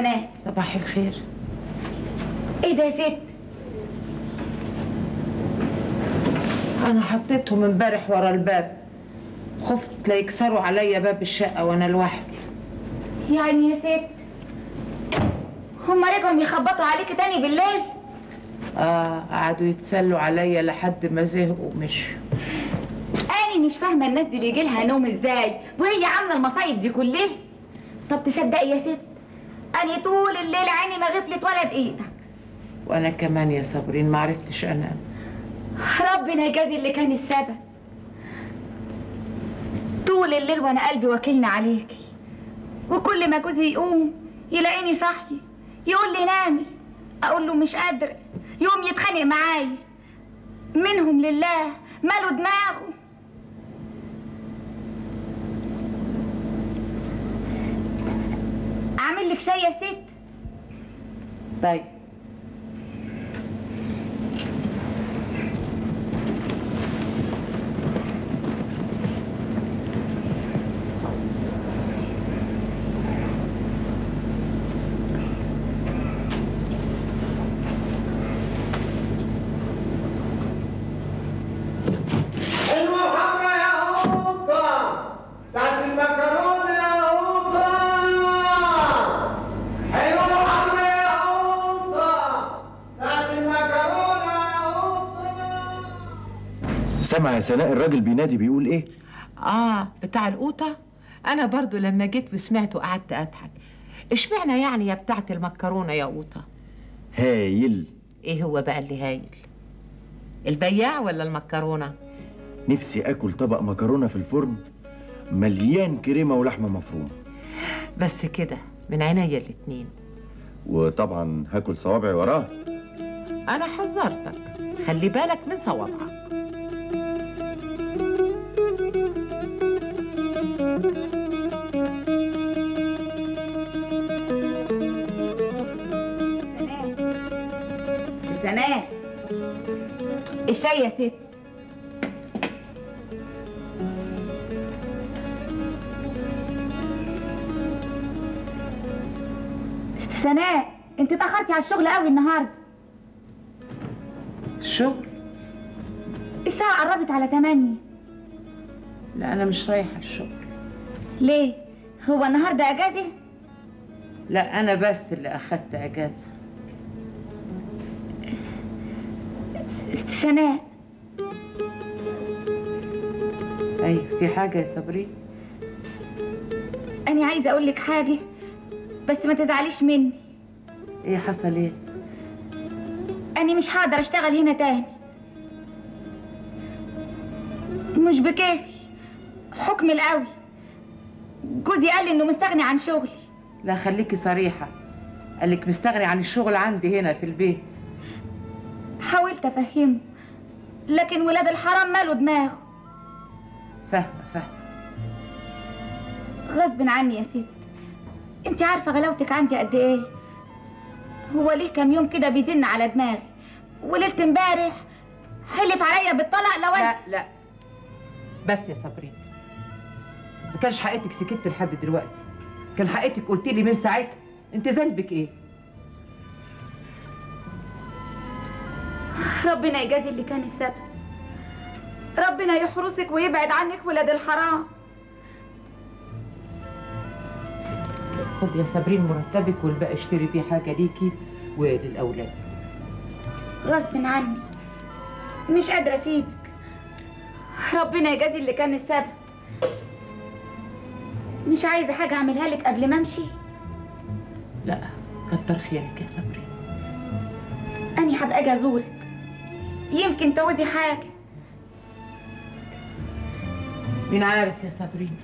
سناء صباح الخير ايه ده يا ست انا حطيتهم امبارح ورا الباب خفت لا يكسروا عليا باب الشقه وانا لوحدي يعني يا ست هما رجعوا يخبطوا عليكي تاني بالليل اه قعدوا يتسلوا عليا لحد ما زهقوا ومشوا أنا مش فاهمة الناس دي بيجي لها نوم ازاي وهي عاملة المصايب دي كلها طب تصدقي يا ست أنا طول الليل عيني ما غفلت ولا دقيقة وانا كمان يا صابرين ما عرفتش انام ربنا يجازي اللي كان السبب طول الليل وانا قلبي واكلني عليكي وكل ما جوزي يقوم يلاقيني صاحيه يقول لي نامي اقول له مش قادره يقوم يتخانق معايا منهم لله ماله دماغه اعمل لك شاي يا ست طيب حلوة حمرا يا قوطة بتاعت المكرونة يا قوطة حلوة حمرا يا قوطة بتاعت المكرونة يا قوطة سامع يا سناء الراجل بينادي بيقول ايه اه بتاع القوطه انا برضو لما جيت وسمعته قعدت اضحك اشمعنى يعني يا بتاعت المكرونه يا قوطه هايل ايه هو بقى اللي هايل البياع ولا المكرونه نفسي اكل طبق مكرونه في الفرن مليان كريمه ولحمه مفرومه بس كده من عينيا الاتنين وطبعا هاكل صوابعي وراه انا حذرتك خلي بالك من صوابعك سناء الشاي يا ست ست سناء انت اتاخرتي على الشغل قوي النهارده الشغل الساعه قربت على 8 لا انا مش رايحه الشغل ليه هو النهارده اجازه لا انا بس اللي اخدت اجازه ست سناء ايوه في حاجه يا صابرين انا عايزه اقول لك حاجه بس ما تزعليش مني ايه حصل ايه انا مش هقدر اشتغل هنا تاني مش بكيفي حكم القوي جوزي قال لي انه مستغني عن شغلي لا خليكي صريحه قالك مستغني عن الشغل عندي هنا في البيت حاولت افهمه لكن ولاد الحرام ماله دماغه فاهمه فاهمه غصب عني يا ست انت عارفه غلاوتك عندي قد ايه هو ليه كام يوم كده بيزن على دماغي وليله امبارح حلف عليا بالطلاق لو انا لا لا بس يا صابرين ما كانش حقيقتك سكت لحد دلوقتي كان حقيقتك قلت لي من ساعتها انت ذنبك ايه ربنا يجازي اللي كان السبب ربنا يحرسك ويبعد عنك ولاد الحرام خد يا صابرين مرتبك والباقي اشتري بيه حاجه ليكي وللاولاد غصب عني مش قادرة اسيبك ربنا يجازي اللي كان السبب مش عايزة حاجة اعملها لك قبل ما امشي لا كتر خيرك يا صابرين اني هبقى اجي ازورك يمكن تعوزي حاجة مين عارف يا صابرين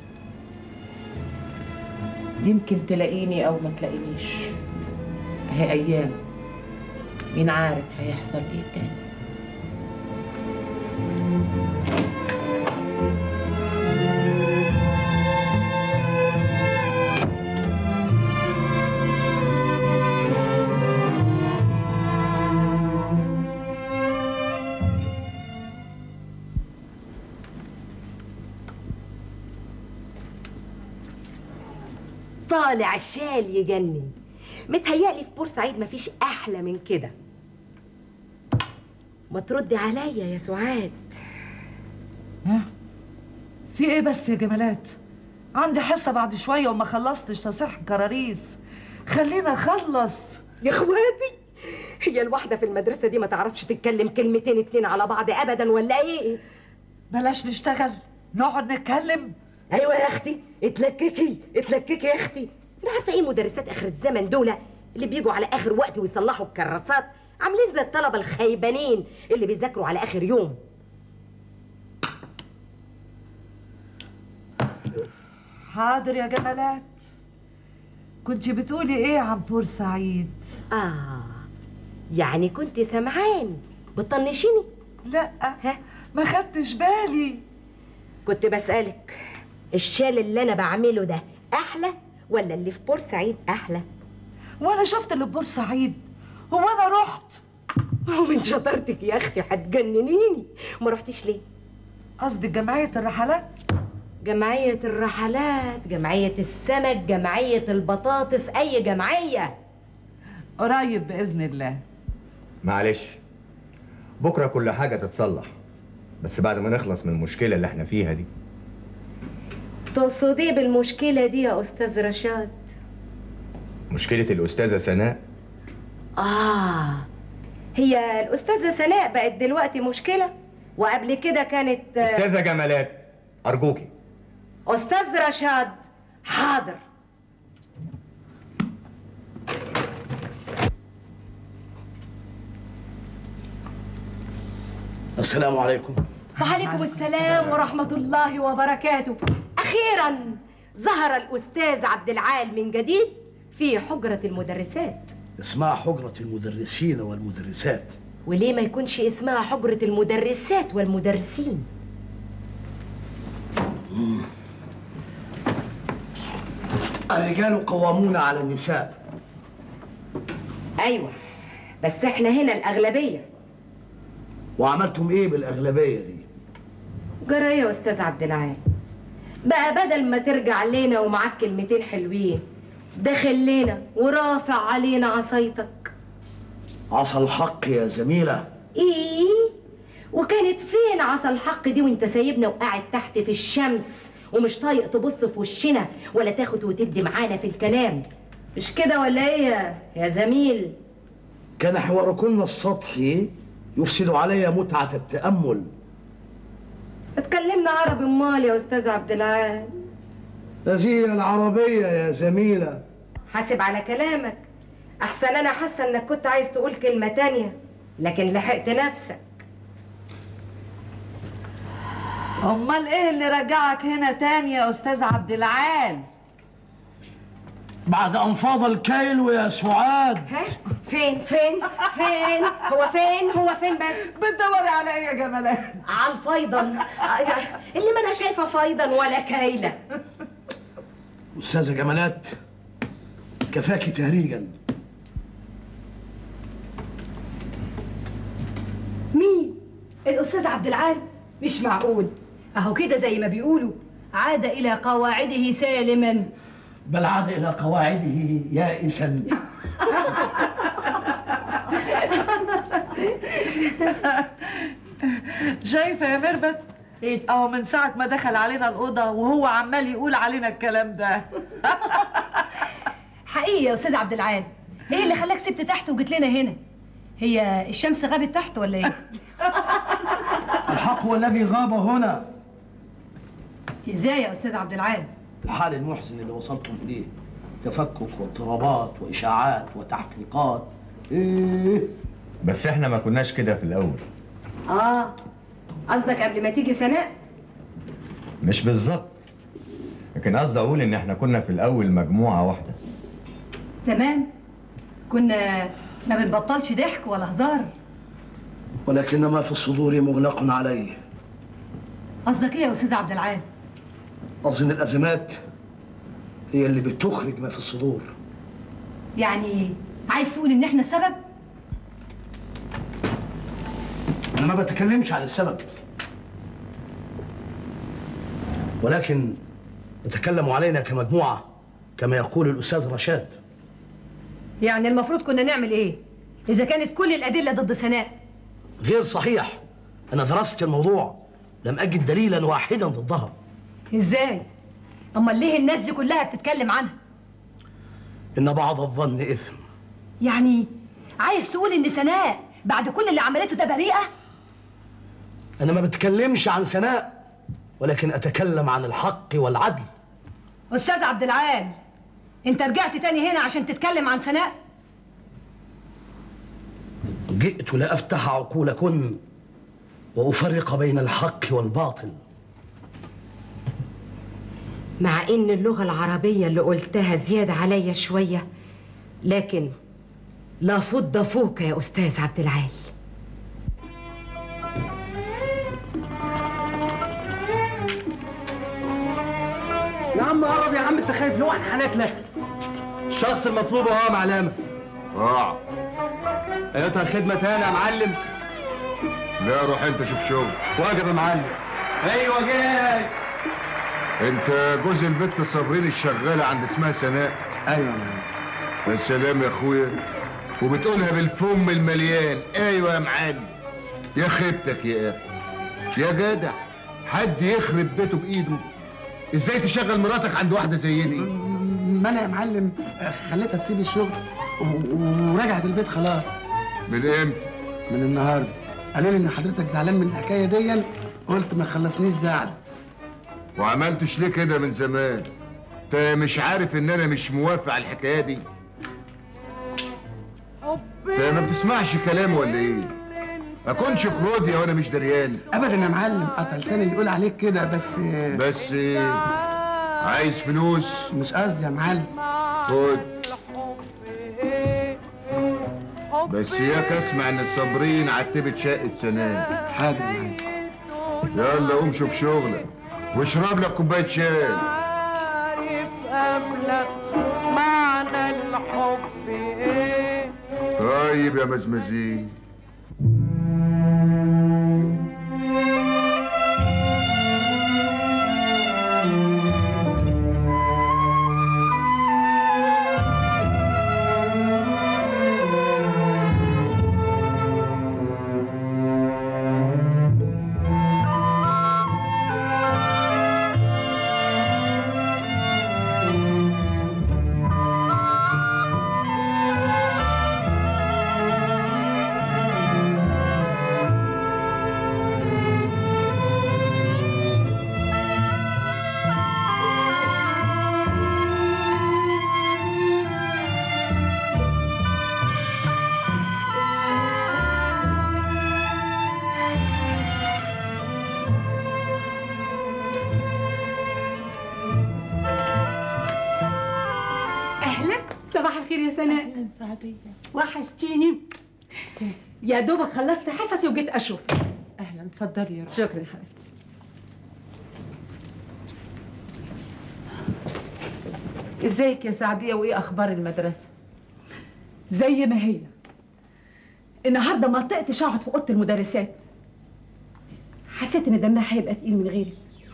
يمكن تلاقيني او ما تلاقينيش هي ايام مين عارف هيحصل ايه تاني طالع شال يجنن متهيألي في بورسعيد مفيش احلى من كده ما تردي عليا يا سعاد ها في ايه بس يا جمالات عندي حصه بعد شويه وما خلصتش تصحيح كراريس خلينا اخلص يا اخواتي هي الواحده في المدرسه دي ما تعرفش تتكلم كلمتين اتنين على بعض ابدا ولا ايه بلاش نشتغل نقعد نتكلم ايوه يا اختي اتلككي اتلككي يا اختي انا عارفه ايه مدرسات اخر الزمن دول اللي بيجوا على اخر وقت ويصلحوا الكراسات عاملين زي الطلبه الخيبانين اللي بيذاكروا على اخر يوم حاضر يا جمالات كنت بتقولي ايه عن بورسعيد اه يعني كنت سمعان بتطنشيني لا ها ما خدتش بالي كنت بسألك الشال اللي أنا بعمله ده أحلى ولا اللي في بورسعيد أحلى؟ وانا شفت اللي في بورسعيد هو انا رحت هو من شطارتك يا أختي هتجننيني ما رحتيش ليه؟ قصدي جمعيه الرحلات جمعية الرحلات جمعية السمك جمعية البطاطس أي جمعية قريب باذن الله معلش بكره كل حاجه تتصلح بس بعد ما نخلص من المشكله اللي احنا فيها دي تقصدي بالمشكلة دي يا أستاذ رشاد؟ مشكله الاستاذه سناء آه هي الأستاذة سناء بقت دلوقتي مشكلة وقبل كده كانت آه، استاذه جمالات ارجوكي أستاذ رشاد حاضر السلام عليكم وعليكم السلام ورحمة الله وبركاته أخيرا ظهر الأستاذ عبد العال من جديد في حجرة المدرسات اسمها حجرة المدرسين والمدرسات وليه ما يكونش اسمها حجرة المدرسات والمدرسين الرجال قوامون على النساء أيوة بس احنا هنا الأغلبية وعملتم ايه بالأغلبية دي جرى إيه يا أستاذ عبد العال بقى بدل ما ترجع لنا ومعاك كلمتين حلوين داخل لنا ورافع علينا عصايتك عصا الحق يا زميلة ايه وكانت فين عصا الحق دي وانت سايبنا وقاعد تحت في الشمس ومش طايق تبص في وشنا ولا تاخد وتدي معانا في الكلام مش كده ولا ايه يا- يا زميل كان حواركن السطحي يفسد علي متعة التأمل اتكلمنا عربي امال يا استاذ عبد العال هذه العربية يا زميلة حاسب على كلامك احسن انا حاسه انك كنت عايز تقول كلمه تانية لكن لحقت نفسك امال ايه اللي رجعك هنا تاني يا استاذ عبد العال بعد أن فاض الكيل يا سعاد ها فين فين فين هو فين هو فين بس بتدوري على ايه يا جمالات على الفيضا اللي ما انا شايفه فيضا ولا كايله أستاذة جمالات كفاكي تهريجا مين؟ الأستاذ عبد العال؟ مش معقول أهو كده زي ما بيقولوا عاد إلى قواعده سالما بل عاد إلى قواعده يائسا شايفه يا مربت إيه؟ اهو من ساعه ما دخل علينا الاوضه وهو عمال يقول علينا الكلام ده حقيقي يا أستاذ عبد العال إيه اللي خلاك سبت تحت وجيت لنا هنا؟ هي الشمس غابت تحت ولا إيه؟ الحق هو الذي غاب هنا إزاي يا أستاذ عبد العال؟ الحال المحزن اللي وصلتم إليه تفكك واضطرابات وإشاعات وتحقيقات إيه بس احنا ما كناش كده في الاول اه قصدك قبل ما تيجي سناء مش بالظبط لكن قصدي اقول ان احنا كنا في الاول مجموعه واحده تمام كنا ما بنبطلش ضحك ولا هزار ولكن ما في الصدور مغلق عليه قصدك إيه يا أستاذ عبد العال؟ أظن الأزمات هي اللي بتخرج ما في الصدور يعني عايز تقول إن إحنا السبب؟ أنا ما بتكلمش عن السبب ولكن أتكلم علينا كمجموعة كما يقول الأستاذ رشاد يعني المفروض كنا نعمل ايه اذا كانت كل الادله ضد سناء غير صحيح انا درست الموضوع لم اجد دليلا واحدا ضدها ازاي امال ليه الناس دي كلها بتتكلم عنها ان بعض الظن اثم يعني عايز تقول ان سناء بعد كل اللي عملته ده بريئه انا ما بتكلمش عن سناء ولكن اتكلم عن الحق والعدل استاذ عبد العال انت رجعت تاني هنا عشان تتكلم عن سناء جئت لافتح عقولكن وافرق بين الحق والباطل مع ان اللغة العربية اللي قلتها زيادة عليا شوية لكن لا فض فوق يا استاذ عبد العال يا عم قرب يا عم انت خايف لو احنا هناكلك الشخص المطلوب اهو يا معلمه اه ايتها خدمه تاني يا معلم لا روح انت شوف شغل واجب يا معلم ايوه جاي انت جوز البت صابرين الشغاله عند اسمها سناء ايوه يا سلام يا اخويا وبتقولها بالفم المليان ايوه يا معلم يا خيبتك يا اخي يا جدع حد يخرب بيته بايده ازاي تشغل مراتك عند واحده زي دي ما انا يا معلم خليتها تسيب الشغل و- ورجعت البيت خلاص من امتى من النهارده قالوا لي ان حضرتك زعلان من الحكايه دي قلت ما خلصنيش زعل وعملتش ليه كده من زمان انت مش عارف ان انا مش موافق على الحكايه دي انت ما بتسمعش كلامي ولا ايه اكونش كروديا وانا مش دريان ابدا يا معلم قطع لساني اللي يقول عليك كده بس بس ايه عايز فلوس مش قصدي يا معلم خد بس ياك اسمع ان الصابرين عتبت شقه سنان حاضر يا معلم يلا قوم شوف شغلك واشرب لك كوبايه شاي قبلك معنى الحب ايه طيب يا مزمزين اهلا صباح الخير يا سناء اهلا سعديه وحشتيني يا دوبك خلصت حصصي وجيت اشوف اهلا اتفضلي يا روح شكرا يا حبيبتي ازيك يا سعديه وايه اخبار المدرسه زي ما هي النهارده ما طقتش اقعد في اوضه المدرسات حسيت ان دمها هيبقى تقيل من غيري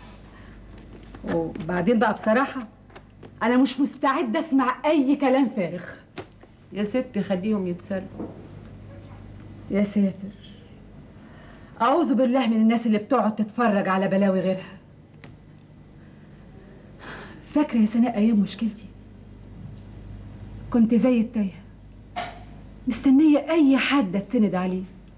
وبعدين بقى بصراحه انا مش مستعده اسمع اي كلام فارغ يا ستي خليهم يتسلوا يا ساتر أعوذ بالله من الناس اللي بتقعد تتفرج على بلاوي غيرها فاكرة يا سناء أيام مشكلتي كنت زي التايهة مستنية أي حد أتسند عليه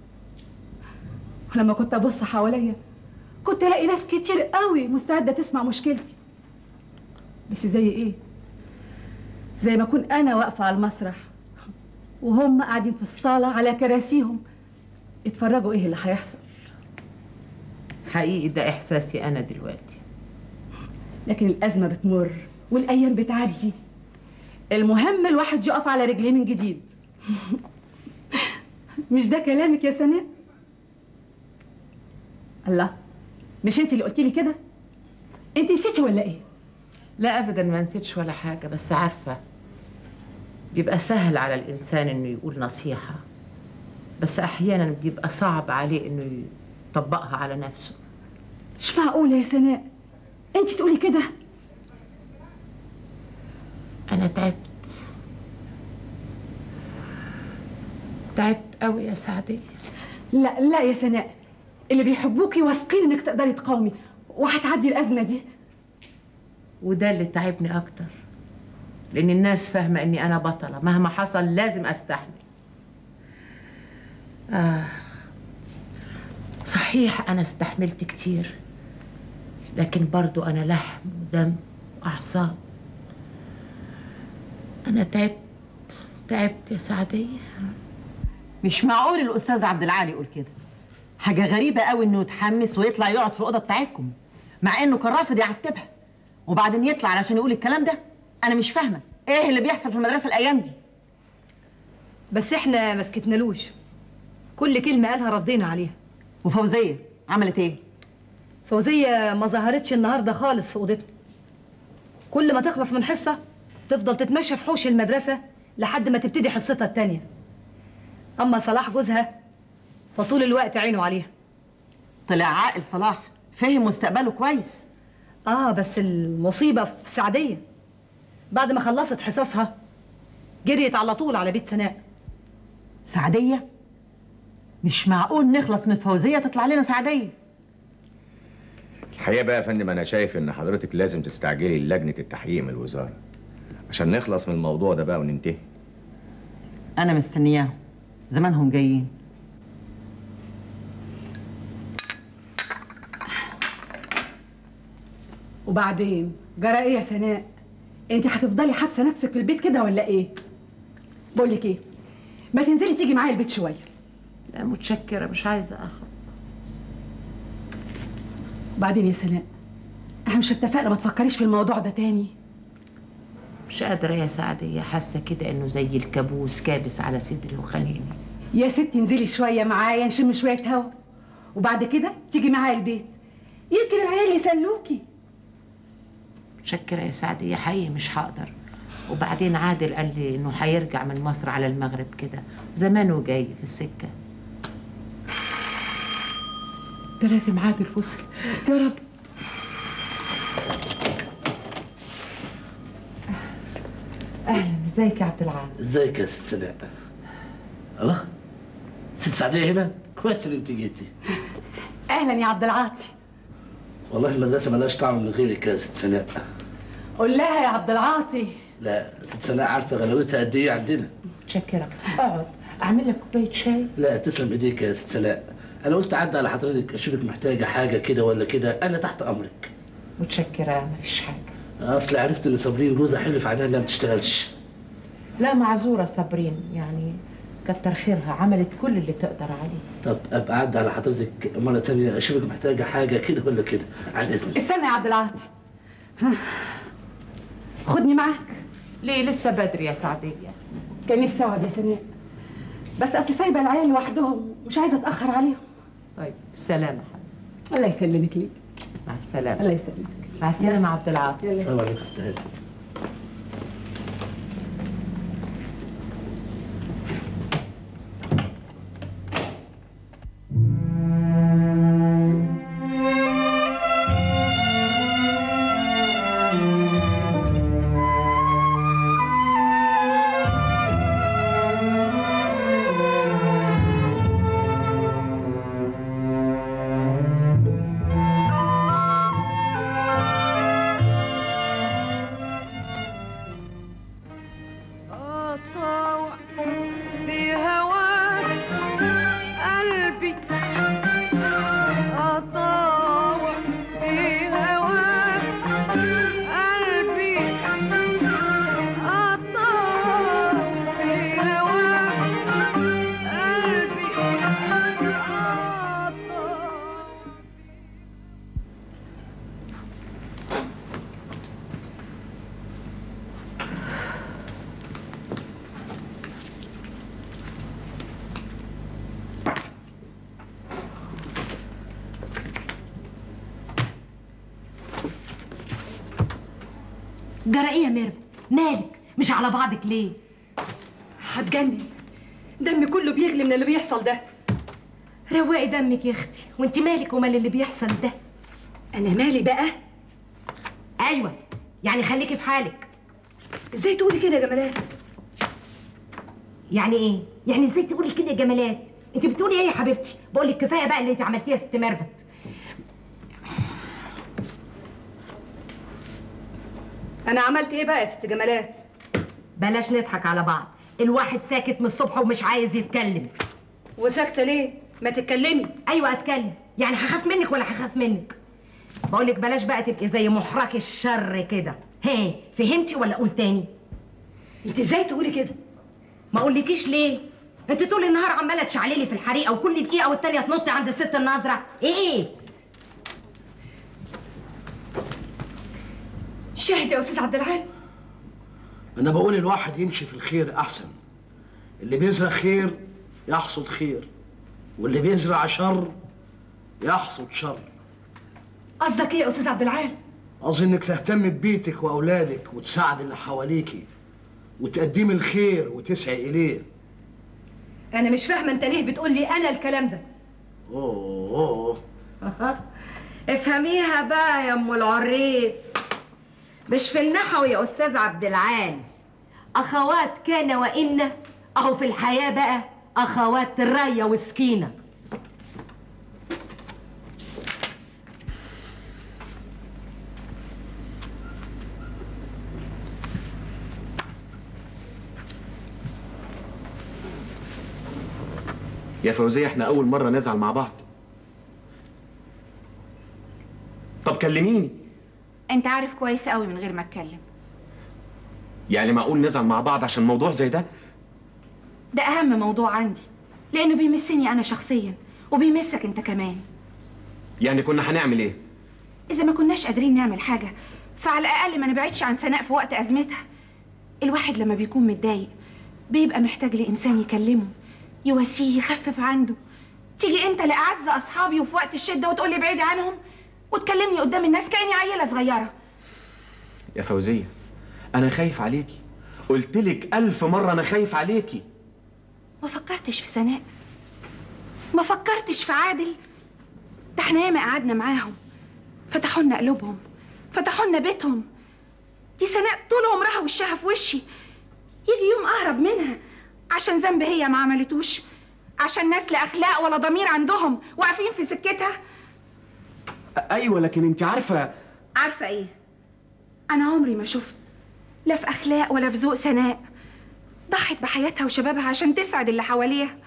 ولما كنت أبص حواليا كنت ألاقي ناس كتير قوي مستعدة تسمع مشكلتي بس زي إيه؟ زي ما أكون أنا واقفة على المسرح وهم قاعدين في الصالة على كراسيهم اتفرجوا ايه اللي هيحصل حقيقي ده احساسي انا دلوقتي لكن الأزمة بتمر والأيام بتعدي المهم الواحد يقف على رجليه من جديد مش ده كلامك يا سناء الله مش انت اللي قلتي لي كده انت نسيتي ولا ايه لا ابدا ما نسيتش ولا حاجه بس عارفه بيبقى سهل على الانسان انه يقول نصيحه بس احيانا بيبقى صعب عليه انه يطبقها على نفسه مش معقولة يا سناء انت تقولي كده انا تعبت تعبت قوي يا سعدية لا لا يا سناء اللي بيحبوكي واثقين انك تقدري تقاومي وهتعدي الازمه دي وده اللي تعبني اكتر لان الناس فاهمه اني انا بطله مهما حصل لازم استحمل آه صحيح انا استحملت كتير لكن برضو انا لحم ودم واعصاب انا تعبت تعبت يا سعديه مش معقول الاستاذ عبد العالي يقول كده حاجه غريبه قوي انه يتحمس ويطلع يقعد في الاوضه بتاعتكم مع انه كان رافض يعتبها وبعدين يطلع علشان يقول الكلام ده انا مش فاهمه ايه اللي بيحصل في المدرسه الايام دي بس احنا ما سكتنالوش كل كلمه قالها ردينا عليها وفوزيه عملت ايه فوزيه ما ظهرتش النهارده خالص في اوضتنا كل ما تخلص من حصه تفضل تتمشى في حوش المدرسه لحد ما تبتدي حصتها التانيه اما صلاح جوزها فطول الوقت عينه عليها طلع عاقل صلاح فهم مستقبله كويس اه بس المصيبه في سعديه بعد ما خلصت حصصها جريت على طول على بيت سناء سعديه مش معقول نخلص من فوزيه تطلع لنا سعديه الحقيقه بقى يا فندم انا شايف ان حضرتك لازم تستعجلي لجنه التحقيق من الوزاره عشان نخلص من الموضوع ده بقى وننتهي انا مستنياهم زمانهم جايين وبعدين جرى ايه يا سناء انت هتفضلي حابسه نفسك في البيت كده ولا ايه بقول لك ايه ما تنزلي تيجي معايا البيت شويه لا متشكره مش عايزه اخد بعدين يا سناء احنا مش اتفقنا ما تفكريش في الموضوع ده تاني مش قادره يا سعديه حاسه كده انه زي الكابوس كابس على صدري وخانقني يا ستي انزلي شويه معايا نشم شويه هوا وبعد كده تيجي معايا البيت يمكن العيال يسلوكي متشكره يا سعديه حقيقي مش هقدر وبعدين عادل قال لي انه هيرجع من مصر على المغرب كده زمانه جاي في السكه ده لازم عادل وصل يا رب اهلا ازيك يا عبد العال ازيك يا ست سناء الله ست سعدية هنا كويس ان انت جيتي اهلا يا عبد العاطي والله المدرسة ملهاش طعم من غيرك يا ست سناء قول لها يا عبد العاطي لا ست سناء عارفة غلاوتها قد ايه عندنا متشكره اقعد اعمل لك كوبايه شاي لا تسلم ايديك يا ست سناء انا قلت اعدي على حضرتك اشوفك محتاجة حاجة كده ولا كده انا تحت امرك متشكره مفيش حاجه اصل عرفت ان صابرين جوزها حلف عليها انها ما بتشتغلش لا معذوره صابرين يعني كتر خيرها عملت كل اللي تقدر عليه طب ابقى اعدي على حضرتك مرة تانية اشوفك محتاجة حاجة كده ولا كده عن اذنك استنى يا عبد العاطي ها. خدني معاك ليه لسه بدري يا سعديه كان نفسي اقعد يا سناء بس اصل سايبه العيال لوحدهم مش عايزه اتاخر عليهم طيب سلامة الله يسلمك لي مع السلامة الله يسلمك مع السلامة عبد العاطي السلام عليكم استاذ أطاوع في هواك قلبي أطاوع في هواك قلبي أطاوع في هواك قلبي أطاوع جرى ايه يا ميرفت مالك مش على بعضك ليه هتجنن دمي كله بيغلي من اللي بيحصل ده روقي دمك يا اختي وانت مالك ومال اللي بيحصل ده انا مالي بقى ايوه يعني خليكي في حالك ازاي تقولي كده يا جمالات يعني ايه يعني ازاي تقولي كده يا جمالات انت بتقولي ايه يا حبيبتي بقول لك كفايه بقى اللي انت عملتيه يا ست ميرفت انا عملت ايه بقى يا ست جمالات بلاش نضحك على بعض الواحد ساكت من الصبح ومش عايز يتكلم وساكته ليه ما تتكلمي ايوه اتكلم يعني هخاف منك ولا هخاف منك بقول لك بلاش بقى تبقي زي محرك الشر كده هي فهمتي ولا اقول تاني انت ازاي تقولي كده ما اقولكيش ليه انت طول النهار عماله تشعللي في الحريقه وكل دقيقه والتانيه تنطي عند الست الناظره ايه شاهد يا استاذ عبد العال انا بقول الواحد يمشي في الخير احسن اللي بيزرع خير يحصد خير واللي بيزرع شر يحصد شر قصدك ايه يا استاذ عبد العال قصدي انك تهتم ببيتك واولادك وتساعد اللي حواليكي وتقدمي الخير وتسعي اليه انا مش فاهمه انت ليه بتقول لي انا الكلام ده اوه أها. افهميها بقى يا ام العريف مش في النحو يا استاذ عبد العال اخوات كان وان اهو في الحياه بقى اخوات رايه وسكينه يا فوزية احنا أول مرة نزعل مع بعض طب كلميني انت عارف كويس قوي من غير ما اتكلم يعني معقول نزعل مع بعض عشان موضوع زي ده ده اهم موضوع عندي لانه بيمسني انا شخصيا وبيمسك انت كمان يعني كنا هنعمل ايه اذا ما كناش قادرين نعمل حاجه فعلى الاقل ما نبعدش عن سناء في وقت ازمتها الواحد لما بيكون متضايق بيبقى محتاج لانسان يكلمه يواسيه يخفف عنده تيجي انت لاعز اصحابي وفي وقت الشده وتقول لي بعيدي عنهم وتكلمني قدام الناس كاني عيله صغيره يا فوزية أنا خايف عليكي قلت لك ألف مرة أنا خايف عليكي ما فكرتش في سناء ما فكرتش في عادل ده احنا ياما قعدنا معاهم فتحوا لنا قلوبهم فتحوا لنا بيتهم دي سناء طول عمرها وشها في وشي يجي يوم اهرب منها عشان ذنب هي ما عملتوش عشان ناس لا اخلاق ولا ضمير عندهم واقفين في سكتها أيوة لكن أنت عارفة عارفه ايه انا عمري ما شفت لا في اخلاق ولا في ذوق سناء ضحت بحياتها وشبابها عشان تسعد اللي حواليها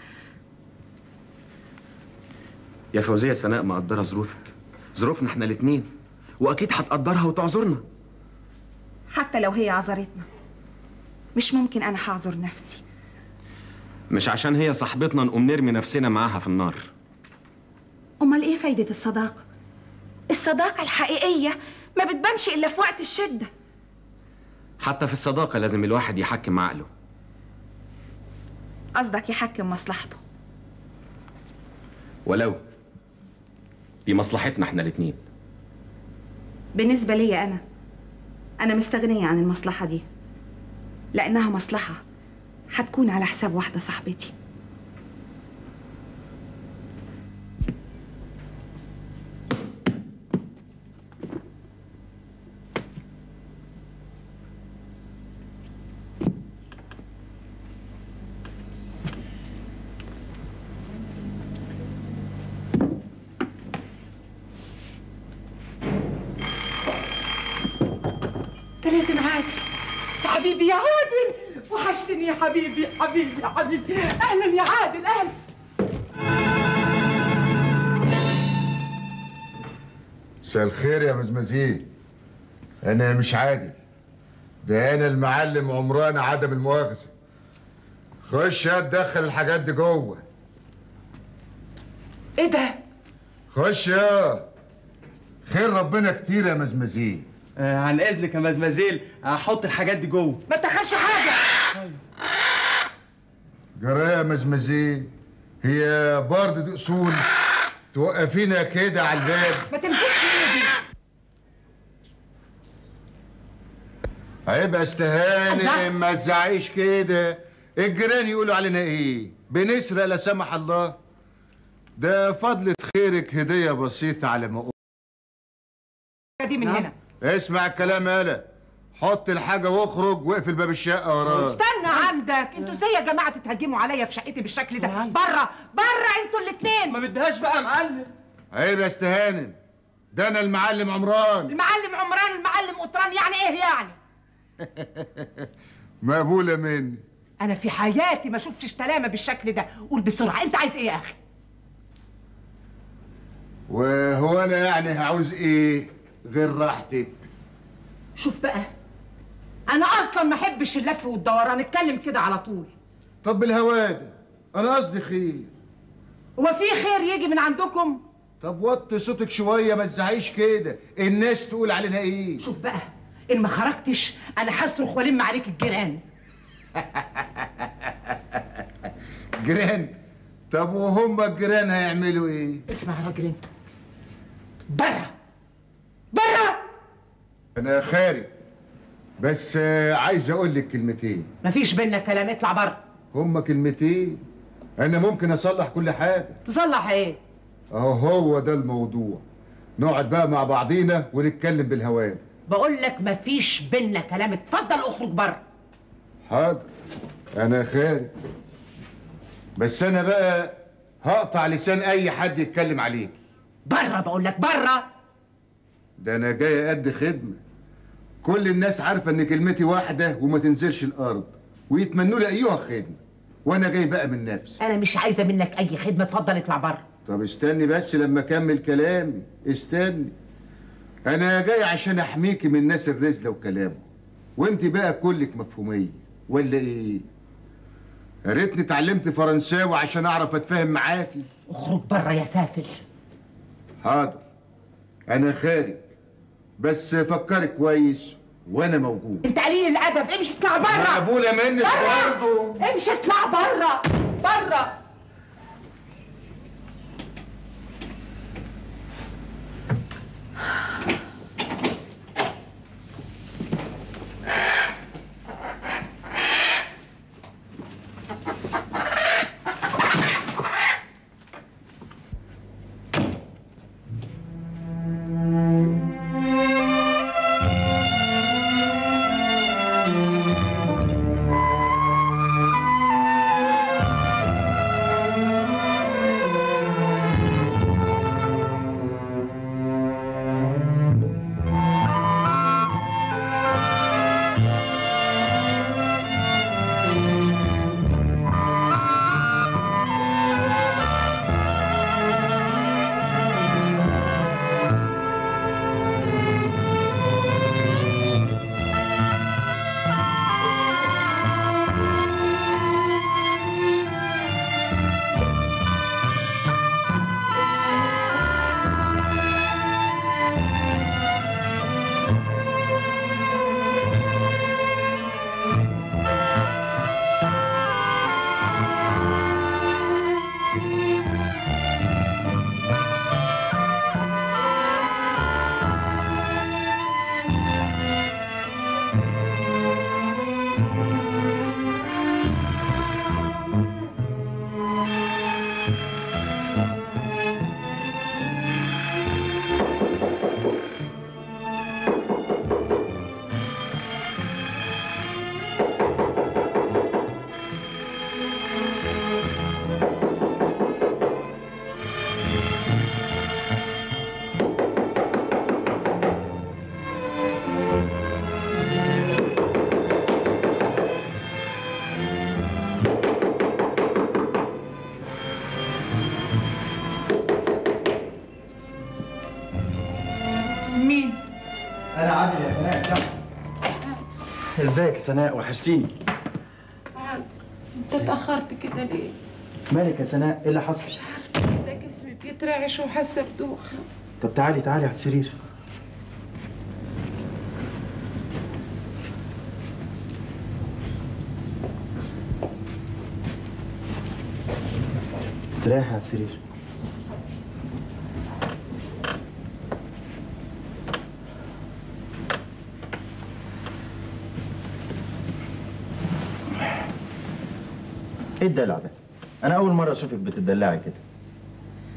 يا فوزية سناء مقدرة ظروفك ظروفنا احنا الاتنين وأكيد هتقدرها وتعذرنا حتى لو هي عذرتنا مش ممكن انا هعذر نفسي مش عشان هي صاحبتنا نقوم نرمي نفسنا معاها في النار امال ايه فايده الصداقه الصداقه الحقيقيه ما بتبانش الا في وقت الشده حتى في الصداقة لازم الواحد يحكم عقله قصدك يحكم مصلحته ولو دي مصلحتنا احنا الاتنين بالنسبه لي انا انا مستغنيه عن المصلحه دي لانها مصلحه هتكون على حساب واحده صاحبتي ده لازم عادل يا حبيبي يا عادل وحشتني يا حبيبي يا حبيبي يا حبيبي اهلا يا عادل اهلا مساء الخير يا مزمزيه انا مش عادل ده انا المعلم عمران عدم المؤاخذه خش يا تدخل الحاجات دي جوه ايه ده خش يا خير ربنا كتير يا مزمزيه آه عن اذنك يا مزمزيل هحط الحاجات دي جوه ما تدخلش حاجه جرايه يا مزمزيه هي برضه دي اصول توقفينا كده على الباب ما تمسكش ايدي هيبقى استهاني ما تزعيش كده الجيران يقولوا علينا ايه بنسرق لا سمح الله ده فضلة خيرك هدية بسيطة على ما أقول دي من هنا اسمع الكلام يالا حط الحاجه واخرج واقفل باب الشقه وراك استنى عندك انتوا ازاي يا جماعه تتهجموا عليا في شقتي بالشكل ده بره بره انتوا الاثنين ما بدهاش بقى يا معلم عيب يا استهانم ده انا المعلم عمران المعلم عمران المعلم قطران يعني ايه يعني مقبوله مني انا في حياتي ما شفتش تلامه بالشكل ده قول بسرعه انت عايز ايه يا اخي وهو انا يعني هعوز ايه غير راحتك شوف بقى انا اصلا ما احبش اللف والدوران اتكلم كده على طول طب بالهوادة انا قصدي خير هو في خير يجي من عندكم طب وطي صوتك شويه ما تزعيش كده الناس تقول علينا ايه شوف بقى ان ما خرجتش انا هصرخ والم عليك الجيران جيران طب وهم الجيران هيعملوا ايه اسمع يا راجل انت بره بره انا خارج بس آه، عايز اقول لك كلمتين مفيش بينا كلام اطلع بره هما كلمتين انا ممكن اصلح كل حاجه تصلح ايه اهو هو ده الموضوع نقعد بقى مع بعضينا ونتكلم بالهواد بقول لك مفيش بينا كلام اتفضل اخرج بره حاضر انا خارج بس انا بقى هقطع لسان اي حد يتكلم عليك بره بقول لك بره ده انا جاي قد خدمه كل الناس عارفه ان كلمتي واحده وما تنزلش الارض ويتمنوا لي ايها خدمه وانا جاي بقى من نفسي انا مش عايزه منك اي خدمه اتفضل اطلع بره طب استني بس لما اكمل كلامي استني انا جاي عشان احميكي من الناس الرزله وكلامه وانت بقى كلك مفهوميه ولا ايه يا ريتني اتعلمت فرنساوي عشان اعرف اتفاهم معاكي اخرج بره يا سافل حاضر انا خارج بس فكري كويس وانا موجود انت قليل الادب امشي اطلع بره مقبوله منك بره. برضه امشي اطلع بره بره مين انا عادل يا سناء تعال. ازيك يا سناء وحشتيني انت اتاخرت كده ليه مالك يا سناء ايه اللي حصل ده جسمي بيترعش وحاسه بدوخه طب تعالي تعالي على السرير استريحي على السرير ايه الدلع ده؟ انا اول مره اشوفك بتدلعي كده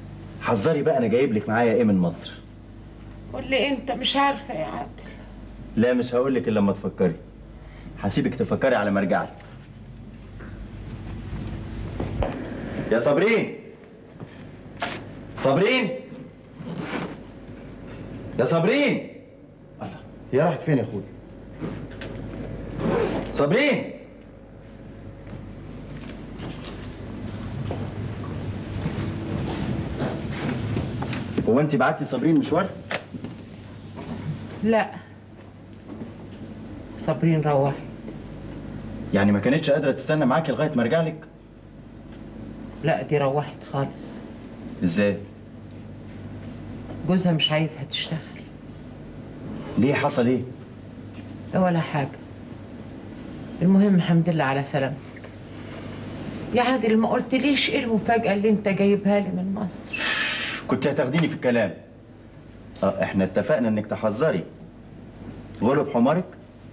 حذري بقى انا جايب لك معايا ايه من مصر قول لي انت مش عارفه يا عادل لا مش هقول لك الا لما تفكري هسيبك تفكري على ما ارجع لك يا صابرين صابرين يا صابرين الله هي راحت فين يا اخويا صابرين هو انت بعتي صابرين مشوار لا صابرين روحت يعني ما كانتش قادره تستنى معاكي لغايه ما ارجع لك لا دي روحت خالص ازاي جوزها مش عايزها تشتغل ليه حصل ايه ولا حاجة المهم الحمد لله على سلامتك يا عادل ما قلتليش ايه المفاجأة اللي انت جايبها لي من مصر كنت هتاخديني في الكلام اه احنا اتفقنا انك تحذري غلب حمارك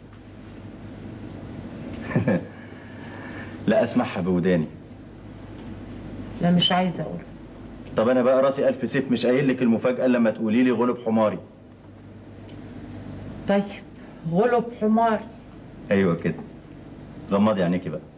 لا اسمعها بوداني لا مش عايزة اقول طب انا بقى راسي الف سيف مش قايل لك المفاجاه إلا لما تقولي لي غلب حماري طيب غلب حمار ايوه كده غمضي عينيكي بقى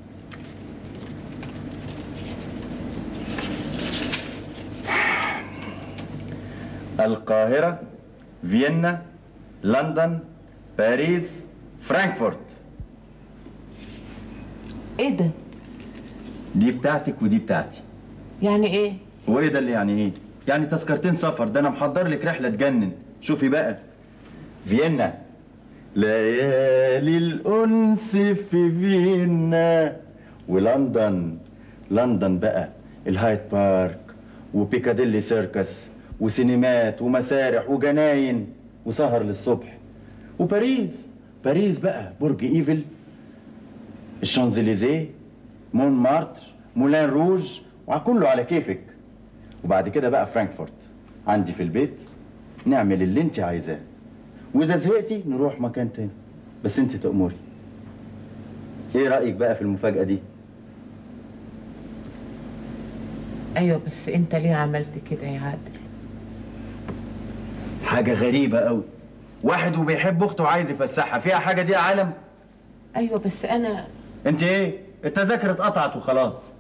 القاهرة فيينا لندن باريس فرانكفورت ايه ده دي بتاعتك ودي بتاعتي يعني ايه وايه ده اللي يعني ايه يعني تذكرتين سفر ده انا محضر لك رحله تجنن شوفي بقى فيينا ليالي الانس في فيينا ولندن لندن بقى الهايد بارك وبيكاديلي سيركس وسينمات ومسارح وجناين وسهر للصبح وباريس باريس بقى برج ايفل الشانزليزيه مون مارتر مولان روج وكله على كيفك وبعد كده بقى فرانكفورت عندي في البيت نعمل اللي انت عايزاه واذا زهقتي نروح مكان تاني بس انت تأمري ايه رأيك بقى في المفاجأة دي ايوه بس انت ليه عملت كده يا عادل حاجة غريبة قوي واحد وبيحب اخته وعايز يفسحها فيها حاجة دي يا عالم ايوه بس انا انت ايه التذاكر اتقطعت وخلاص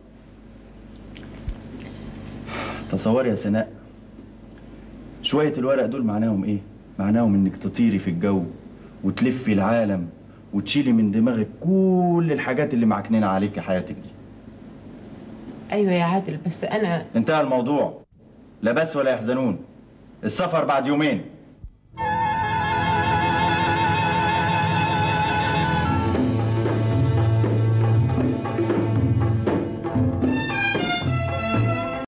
تصوري يا سناء شوية الورق دول معناهم ايه معناهم انك تطيري في الجو وتلفي العالم وتشيلي من دماغك كل الحاجات اللي معكنينة عليكي حياتك دي ايوه يا عادل بس انا انتهى الموضوع لا بس ولا يحزنون السفر بعد يومين